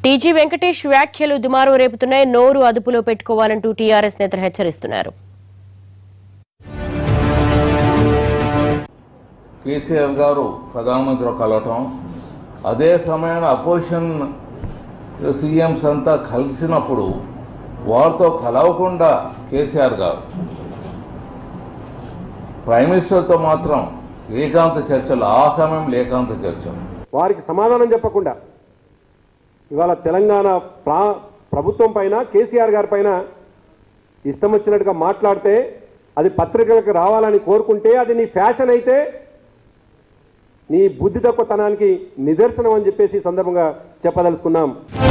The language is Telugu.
టీజీ వెంకటేష్ వ్యాఖ్యలు దుమారం రేపుతున్నాయి నోరు అదుపులో పెట్టుకోవాలంటూ టీఆర్ఎస్ నేతలు హెచ్చరిస్తున్నారు కేసీఆర్ గారు ప్రధానమంత్రి కలవటం అదే సమయంలో అపోజిషన్ సీఎంస్ అంతా కలిసినప్పుడు వారితో కలవకుండా కేసీఆర్ గారు ప్రైమ్ మినిస్టర్తో మాత్రం ఏకాంత చర్చలు ఆ సమయంలో ఏకాంత చర్చలు వారికి సమాధానం చెప్పకుండా ఇవాళ తెలంగాణ ప్రా ప్రభుత్వం పైన కేసీఆర్ గారి పైన ఇష్టం వచ్చినట్టుగా మాట్లాడితే అది పత్రికలకు రావాలని కోరుకుంటే అది నీ ఫ్యాషన్ అయితే నీ బుద్ధి తక్కువతనానికి నిదర్శనం అని చెప్పేసి ఈ సందర్భంగా చెప్పదలుచుకున్నాం